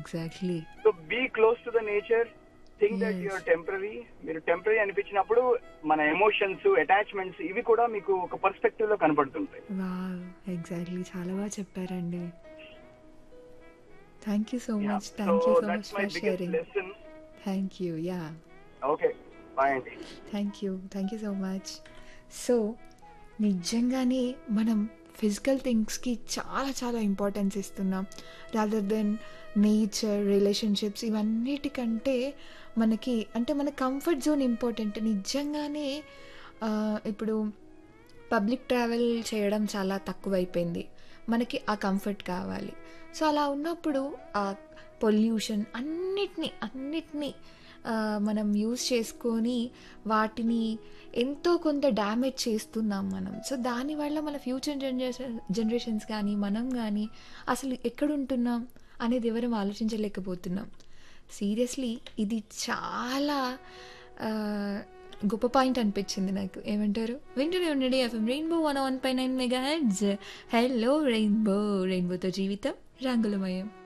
Exactly so be close to the nature think that Yes. Your temper మీరు temper అనిపించినప్పుడు మన emotions attachments ఇవి కూడా మీకు ఒక పర్స్పెక్టివ్ లో కనపడుతుంటాయి వావ్ ఎగ్జాక్ట్లీ చాలా బాగా చెప్పారండి thank you so much thank you so much that's my for biggest sharing lesson thank you yeah okay bye అండి thank you thank you so much so నిజంగానే మనం ఫిజికల్ థింగ్స్కి చాలా చాలా ఇంపార్టెన్స్ ఇస్తున్నాం రాదర్ దెన్ నేచర్ రిలేషన్షిప్స్ ఇవన్నిటికంటే మనకి అంటే మన కంఫర్ట్ జోన్ ఇంపార్టెంట్ నిజంగానే ఆ, ఇప్పుడు పబ్లిక్ ట్రావెల్ చేయడం చాలా తక్కువైపోయింది మనకి ఆ కంఫర్ట్ కావాలి సో అలా ఉన్నప్పుడు ఆ పొల్యూషన్ అన్నిటినీ అన్నిటినీ ఆ, మనం యూజ్ చేసుకొని వాటిని ఎంతో కొంత డ్యామేజ్ చేస్తున్నాం మనం సో దానివల్ల మన ఫ్యూచర్ జనరేషన్ జనరేషన్స్ కానీ మనం కానీ అసలు ఎక్కడుంటున్నాం అనేది ఎవరం ఆలోచించలేకపోతున్నాం సీరియస్లీ ఇది చాలా ఆ, గొప్ప పాయింట్ అనిపించింది నాకు ఏమంటారు వింటూనే ఉండండి ఎఫ్ఎం రెయిన్బో వన్ వన్ పై nine mega heads hello rainbow రెయిన్బోతో జీవితం రంగులమయం